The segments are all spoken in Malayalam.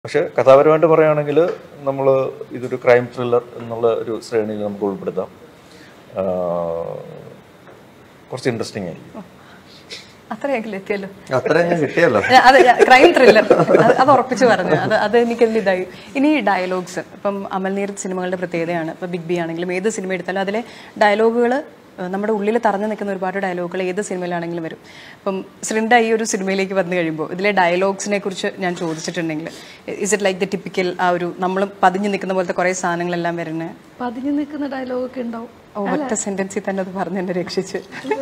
പക്ഷെ കഥാപരമായിട്ട് പറയുകയാണെങ്കിൽ നമ്മൾ ഇതൊരു ക്രൈം ത്രില്ലർ എന്നുള്ള ഒരു ശ്രേണിയിൽ നമുക്ക് ഉൾപ്പെടുത്താം ആ, കുറച്ച് ഇൻട്രസ്റ്റിംഗ് ആയിരിക്കും അത്രയെങ്കിലും എത്തിയല്ലോ അത്രയും കിട്ടിയല്ലോ ഞാൻ- അത് ക്രൈം ത്രില്ലർ അത് ഉറപ്പിച്ച് പറഞ്ഞു അത് അത് എനിക്കതിൽ ഇതായി ഇനി ഡയലോഗ്സ് ഇപ്പം അമൽനീർ സിനിമകളുടെ പ്രത്യേകതയാണ് ഇപ്പം ബിഗ് ബി ആണെങ്കിലും ഏത് സിനിമ എടുത്താലും അതിലെ ഡയലോഗുകൾ നമ്മുടെ ഉള്ളിൽ തറഞ്ഞു നിൽക്കുന്ന ഒരുപാട് ഡയലോഗുകൾ ഏത് സിനിമയിലാണെങ്കിലും വരും അപ്പം ശ്രിണ്ട ഈ ഒരു സിനിമയിലേക്ക് വന്നു കഴിയുമ്പോൾ ഇതിലെ ഡയലോഗ്സിനെ കുറിച്ച് ഞാൻ ചോദിച്ചിട്ടുണ്ടെങ്കിൽ is it like the typical ആ ഒരു നമ്മൾ പതിഞ്ഞു നിൽക്കുന്ന പോലത്തെ കുറേ സാധനങ്ങളെല്ലാം വരുന്നത് പതിഞ്ഞു നിൽക്കുന്ന ഡയലോഗൊക്കെ ഉണ്ടാവും ഓ ഒറ്റ സെന്റൻസിൽ തന്നെ അത് പറഞ്ഞ് എന്നെ രക്ഷിച്ച്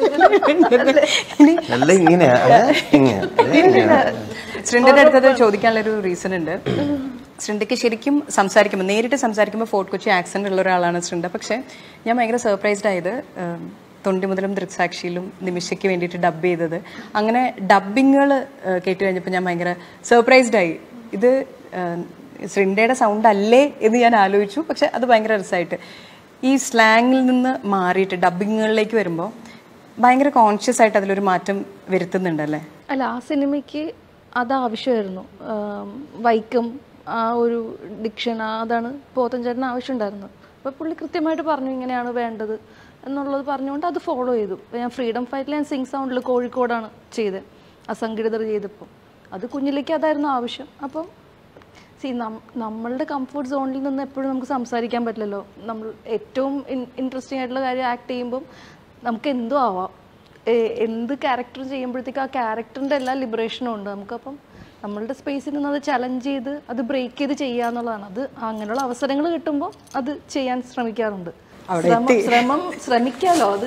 ഇനി അല്ല ഇങ്ങനെയാ ഏ? ഇങ്ങനെയാ ഏ? ഇങ്ങനെയാ? ശ്രിണ്ടയുടെ അടുത്തത് ചോദിക്കാനുള്ള ഒരു റീസൺ ഉണ്ട് ശ്രിണ്ടയ്ക്ക് ശരിക്കും സംസാരിക്കുമ്പോൾ നേരിട്ട് സംസാരിക്കുമ്പോൾ ഫോർട്ട് കൊച്ചി ആക്സെന്റ് ഉള്ള ഒരാളാണ് ശ്രിണ്ട പക്ഷേ ഞാൻ ഭയങ്കര സർപ്രൈസ്ഡ് ആയത് ഉം, തൊണ്ടി മുതലും ദൃക്സാക്ഷിയിലും നിമിഷയ്ക്ക് വേണ്ടിയിട്ട് ഡബ് ചെയ്തത് അങ്ങനെ ഡബിങ്ങുകൾ കേട്ട് കഴിഞ്ഞപ്പോൾ ഞാൻ ഭയങ്കര സർപ്രൈസ്ഡ് ആയി ഇത് ഉം, ശ്രിണ്ടയുടെ സൗണ്ട് അല്ലേ എന്ന് ഞാൻ ആലോചിച്ചു പക്ഷെ അത് ഭയങ്കര രസമായിട്ട് ഈ സ്ലാങ്ങിൽ നിന്ന് മാറിയിട്ട് ഡബിങ്ങുകളിലേക്ക് വരുമ്പോൾ ഭയങ്കര കോൺഷ്യസ് ആയിട്ട് അതിലൊരു മാറ്റം വരുത്തുന്നുണ്ടല്ലേ അല്ല ആ സിനിമയ്ക്ക് അത് ആവശ്യമായിരുന്നു ആം, വൈക്കം ആ ഒരു ഡിക്ഷൻ അതാണ് പോത്തൻ ചേട്ടന് ആവശ്യമുണ്ടായിരുന്നത് അപ്പോൾ പുള്ളി കൃത്യമായിട്ട് പറഞ്ഞു ഇങ്ങനെയാണ് വേണ്ടത് എന്നുള്ളത് പറഞ്ഞുകൊണ്ട് അത് ഫോളോ ചെയ്തു അപ്പോൾ ഞാൻ ഫ്രീഡം ഫൈറ്റിൽ ഞാൻ സിംഗ് സൗണ്ടിൽ കോഴിക്കോടാണ് ചെയ്തത് അസംഘടിതർ ചെയ്തപ്പോൾ അത് കുഞ്ഞിലേക്ക് അതായിരുന്നു ആവശ്യം അപ്പം സി നമ്മളുടെ കംഫർട്ട് സോണിൽ നിന്ന് എപ്പോഴും നമുക്ക് സംസാരിക്കാൻ പറ്റില്ലല്ലോ നമ്മൾ ഏറ്റവും ഇൻട്രസ്റ്റിംഗ് ആയിട്ടുള്ള കാര്യം ആക്ട് ചെയ്യുമ്പം നമുക്ക് എന്തോ ആവാം ഏ- എന്ത് ക്യാരക്ടർ ചെയ്യുമ്പോഴത്തേക്കും ആ ക്യാരക്ടറിൻ്റെ എല്ലാ ലിബറേഷനും ഉണ്ട് നമുക്കപ്പം നമ്മളുടെ സ്പേസിൽ നിന്ന് അത് ചലഞ്ച് ചെയ്ത് അത് ബ്രേക്ക് ചെയ്ത് ചെയ്യുക എന്നുള്ളതാണ് അത് അങ്ങനെയുള്ള അവസരങ്ങൾ കിട്ടുമ്പോൾ അത് ചെയ്യാൻ ശ്രമിക്കാറുണ്ട് ശ്രമം ശ്രമം ശ്രമിക്കാലോ അത്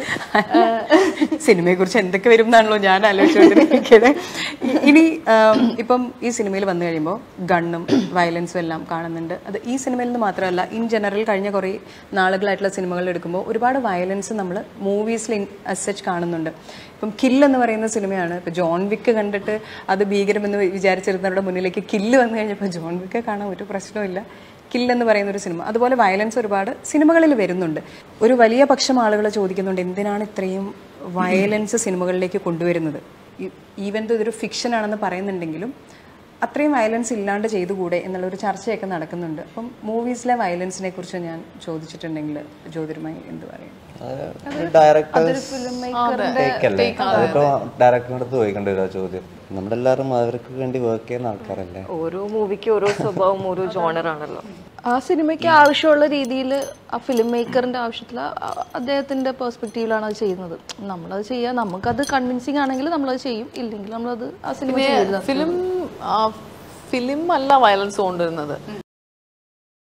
സിനിമയെ കുറിച്ച് എന്തൊക്കെ വരും എന്നാണല്ലോ ഞാൻ ആലോചിച്ചുകൊണ്ടിരിക്കുന്നത് ഇ- ഇനി ആം, ഇപ്പം ഈ സിനിമയിൽ വന്നു കഴിയുമ്പോൾ ഗണ്ണും വയലൻസും എല്ലാം കാണുന്നുണ്ട് അത് ഈ സിനിമയിൽ നിന്ന് മാത്രമല്ല ഇൻ ജനറൽ കഴിഞ്ഞ കുറേ നാളുകളായിട്ടുള്ള സിനിമകൾ എടുക്കുമ്പോൾ ഒരുപാട് വയലൻസ് നമ്മൾ മൂവീസിൽ അസച്ച് കാണുന്നുണ്ട് ഇപ്പം കില്ല് എന്ന് പറയുന്ന സിനിമയാണ് ഇപ്പം ജോൺ വിക്ക് കണ്ടിട്ട് അത് ഭീകരമെന്ന് വിചാരിച്ചിരുന്നവരുടെ മുന്നിലേക്ക് കില്ല് വന്നു കഴിഞ്ഞപ്പോൾ ജോൺ വിക്ക് കാണാൻ ഒരു പ്രശ്നമില്ല കിൽ എന്ന് പറയുന്ന ഒരു സിനിമ അതുപോലെ വയലൻസ് ഒരുപാട് സിനിമകളിൽ വരുന്നുണ്ട് ഒരു വലിയ പക്ഷം ആളുകൾ ചോദിക്കുന്നുണ്ട് എന്തിനാണ് ഇത്രയും വയലൻസ് സിനിമകളിലേക്ക് കൊണ്ടുവരുന്നത് ഈവൻ ഇതൊരു ഫിക്ഷൻ ആണെന്ന് പറയുന്നുണ്ടെങ്കിലും അത്രയും വയലൻസ് ഇല്ലാണ്ട് ചെയ്തുകൂടെ എന്നുള്ള ഒരു ചർച്ചയൊക്കെ നടക്കുന്നുണ്ട് അപ്പം മൂവീസിലെ വയലൻസിനെ കുറിച്ച് ഞാൻ ചോദിച്ചിട്ടുണ്ടെങ്കിൽ ജ്യോതിർമായി എന്ത് പറയും ഡയറക്ടേഴ്സ് ടേക്കല്ലേ അതിപ്പോ ഡയറക്ടറിന്റെ അടുത്ത് ചോദിക്കേണ്ട ഒരു ചോദ്യം നമ്മളെല്ലാവരും അവർക്ക് വേണ്ടി വർക്ക് ചെയ്യുന്ന ആൾക്കാരല്ലേ ഓരോ മൂവിക്ക് ഓരോ സ്വഭാവം ഓരോ ജോണറാണല്ലോ ആ സിനിമയ്ക്ക് ആവശ്യമുള്ള രീതിയിൽ ആ ഫിലിം മേക്കറിന്റെ ആവശ്യത്തിൽ അദ്ദേഹത്തിന്റെ പെർസ്പെക്റ്റീവിലാണ് അത് ചെയ്യുന്നത് നമ്മളത് ചെയ്യുക നമുക്കത് കൺവിൻസിങ് ആണെങ്കിൽ നമ്മളത് ചെയ്യും ഇല്ലെങ്കിൽ നമ്മളത് ആ സിനിമ ചെയ്യരുത് ഫിലിം ഫിലിം അല്ല വയലൻസ് കൊണ്ടുവരുന്നത്